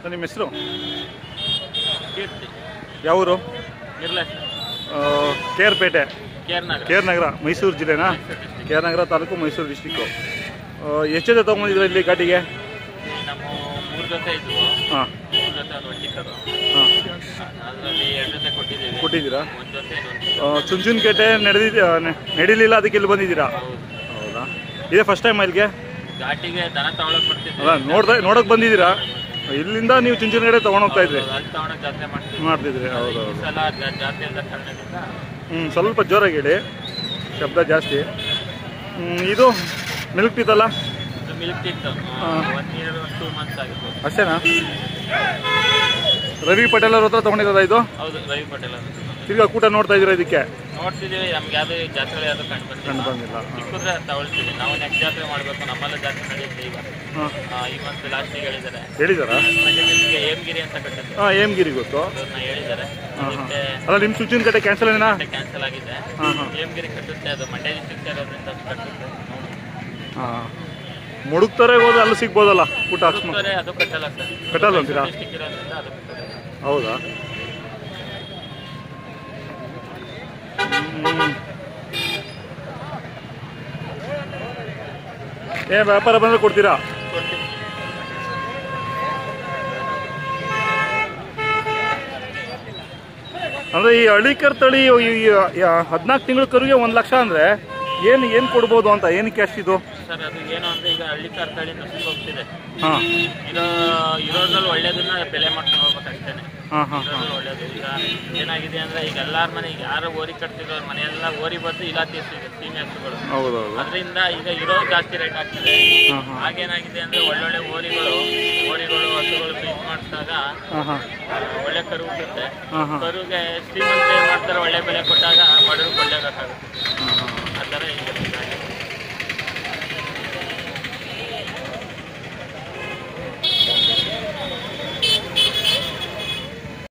ನಿಮ್ಮ ಹೆಸರು ಕೀರ್ತಿ ಯಾವೂರು ಇರ್ಲೆ ಕೇರ್ಪೇಟೆ ಕೇರ್ ನಗರ ಕೇರ್ ನಗರ ಮೈಸೂರು ಜಿಲ್ಲೆನಾ ಕೇರ್ ನಗರ ತಾಲೂಕು ಮೈಸೂರು ಡಿಸ್ಟಿಕ್ಕು ಎಷ್ಟು ಜೊತೆ ತೊಗೊಂಬಂದಿದ್ರ ಇಲ್ಲಿ ಗಾಡಿಗೆ ನಮ್ಮ ಮೂರು ಜೊತೆ ಇದ್ವು ಹಾಂ ಮೂರು ಜೊತೆ ಒಂದು ಒಟ್ಟಿಕ್ಕರು ಹಾಂ ಅದರಲ್ಲಿ ಎರಡು ಜೊತೆ ಕೊಟ್ಟಿದ್ದೀವಿ ಕೊಟ್ಟಿದ್ದೀರಾ ಒಂದು ಜೊತೆ ಇನ್ನೊಂದು ಚುಂಚುನಕೇಟೆ ನಡೆದಿ ನಡೀಲಿಲ್ಲ ಅದಕ್ಕೆ ಇಲ್ಲಿ ಬಂದಿದ್ದೀರಾ ಹೌದು ಹೌದಾ ಇದೇ ಫಸ್ಟ್ ಟೈಮ್ ಇಲ್ಲಿಗೆ ಘಾಟಿಗೆ ದನ ತಗೊಳಕ್ ಬರ್ತಿದ್ವಿ ಅಲ್ಲ ನೋಡ್ದೆ ನೋಡಕ್ ಬಂದಿದ್ದೀರಾ ಇಲ್ಲಿಂದ ನೀವು ಚುಂಚುನಕೇಟೆ ತೊಗೊಂಡು ಹೋಗ್ತಾ ಇದ್ರಿ ಅಲ್ಲಿ ತಗೊಳಕ್ ಜಾತ್ರೆ ಮಾಡ್ತೀವಿ ಮಾಡ್ತಿದ್ರಿ ಹೌದು ಈ ಹೌದು ಸಲ ಜಾ- ಜಾತ್ರೆ ಇದ್ದ ಕಾರಣದಿಂದ ಹ್ಞೂ ಸ್ವಲ್ಪ ಜೋರಾಗಿ ಹೇಳಿ ಶಬ್ದ ಜಾಸ್ತಿ ಹ್ಮ್, ಇದು ಮಿಲ್ಕ್ ಟೀತಲ್ಲ ಇದು ಮಿಲ್ಕ್ ಇತ್ತು ಹಾ. ಒನ್ ಇಯರ್ ಒಂದು ಟೂ ಮಂತ್ಸ್ ಆಗಿತ್ತು ಅಷ್ಟೇನಾ ರವಿ ಪಟೇಲ್ ಅವ್ರ ಹತ್ರ ತೊಗೊಂಡಿರೋದ ಇದು ಹೌದು ರವಿ ಪಟೇಲ್ ಅಂತ ತಿರ್ಗಾ ಕೂಟ ನೋಡ್ತಾ ಇದ್ದೀರಾ ಇದಕ್ಕೆ ನೋಡ್ತಿದೀವಿ ನಮ್ಗೆ ಯಾವ್ದು ಜಾತ್ರೆ ಯಾವ್ದು ಕಂಡು ಕಂಡು ಬಂದಿಲ್ಲ ಬಂದಿಲ್ಲ ಸಿಕ್ಕಿದ್ರೆ ತಗೊಳ್ತೀವಿ ನಾವು ನೆಕ್ಸ್ಟ್ ಜಾತ್ರೆ ಮಾಡಬೇಕು ನಮ್ಮಲ್ಲೂ ಜಾತ್ರೆ ನಡೆಯುತ್ತೆ ಈಗ ಹಾಂ ಆ, ಈ ಮಂತ್ ಲಾಸ್ಟಿಗೆ ಹೇಳಿದ್ದಾರೆ ಹೇಳಿದಾರಾ ಮತ್ತೆ ನಿಮಗೆ ಏಮ್ಗಿರಿ ಅಂತ ಕಟ್ಟಿದ್ರು ಹಾಂ ಏಮ್ಗಿರಿ ಗೊತ್ತು ಅದನ್ನ ಹೇಳಿದ್ದಾರೆ ಹಾಂ ಹಾಂ ಅದಕ್ಕೆ ಅಲ್ಲ ನಿಮ್ಮ ಚುಂಚುನಕೇಟೆ ಕ್ಯಾನ್ಸಲ್ ಏನಾ ಕ್ಯಾನ್ಸಲ್ ಆಗಿದೆ ಹಾಂ ಹಾಂ ಏಮ್ಗಿರಿ ಕಟ್ಟುತ್ತೆ ಅದು ಮಂಡ್ಯ ಡಿಸ್ಟ್ರಿಕ್ಟ್ ಇರೋದ್ರಿಂದ ಅದು ಕಟ್ಟುತ್ತೆ ಹಾಂ ಮುಡುಕ್ತಾರೆ ಹೋದ್ರೆ ಅಲ್ಲಿ ಸಿಗ್ಬೋದಲ್ಲ ಊಟ ಅಕಸ್ಮಾತ್ ಮುಡುಕ್ತಾರೆ, ಅದು ಕಟ್ಟಲ್ಲ ಸರ್ ಕಟ್ಟಲ್ಲ ಅಂತೀರಾ ಡಿಸ್ಟ್ರಿಕ್ಟ್ ಇರೋದ್ರಿಂದ ಅದು ಕಟ್ಟಲ್ಲ ಹೌದಾ ಹ್ಮ್. ಏ ವ್ಯಾಪಾರ ಬಂದ್ರೆ ಕೊಡ್ತೀರಾ ಕೊಡ್ತೀವಿ ಅಂದ್ರೆ ಈ ಹಳ್ಳಿಕರ್ ತಳಿ ಹದಿನಾಲ್ಕು ತಿಂಗಳ ಕರುಗೆ ಒಂದು ಲಕ್ಷ ಅಂದ್ರೆ ಏನು ಏನು ಕೊಡ್ಬೋದು ಅಂತ ಏನಕ್ಕೆ ಅಷ್ಟಿದು ಸರ್ ಅದು ಏನು ಅಂದ್ರೆ ಈಗ ಹಳ್ಳಿ ಕಾರ್ತಳಿ ನುಸುಕ್ ಹೋಗ್ತಿದೆ ಹಾಂ ಇರೋ ಇರೋದ್ರಲ್ಲಿ ಒಳ್ಳೇದನ್ನ ಬೆಲೆ ಮಾಡ್ಕೊಂಡು ಹೋಗ್ಬೇಕಷ್ಟೇನೆ ಹಾಂ ಹಾಂ ಹಾಂ ಇರೋದ್ರಲ್ಲಿ ಒಳ್ಳೇದು ಈಗ ಏನಾಗಿದೆ ಅಂದ್ರೆ ಈಗ ಎಲ್ಲಾರ ಮನೆ ಈಗ ಯಾರು ಓರಿ ಕಟ್ತಿರೋರ್ ಮನೆಯೆಲ್ಲ ಓರಿ ಬದ್ದು ಇಲಾತಿ ಇದೆ ಸೀಮೆ ಹಸುಗಳು ಹೌದೌದು ಅದರಿಂದ ಈಗ ಇರೋ ಜಾಸ್ತಿ ರೇಟ್ ಆಗ್ತಿದೆ ಹಾಂ ಹಾಂ ಹಾಗೇನಾಗಿದೆ ಅಂದ್ರೆ ಒಳ್ಳೊಳ್ಳೆ ಓರಿಗಳು ಓರಿಗಳು ಹಸುಗಳು ಬೀಟ್ ಮಾಡಿಸಿದಾಗ ಹಾಂ ಹಾಂ ಒಳ್ಳೆ ಕರು ಹುಟ್ಟುತ್ತೆ ಹಾಂ ಹಾಂ ಕರುಗೆ ಶ್ರೀಮಂತ ಏನ್ ಮಾಡ್ತಾರೆ ಒಳ್ಳೆ ಬೆಲೆ ಕೊಟ್ಟಾಗ ಬಡವ್ರಿಗೆ ಒಳ್ಳೇದಾಗುತ್ತೆ ಹಾಂ ಹಾಂ ಆ ಥರ ಈಗ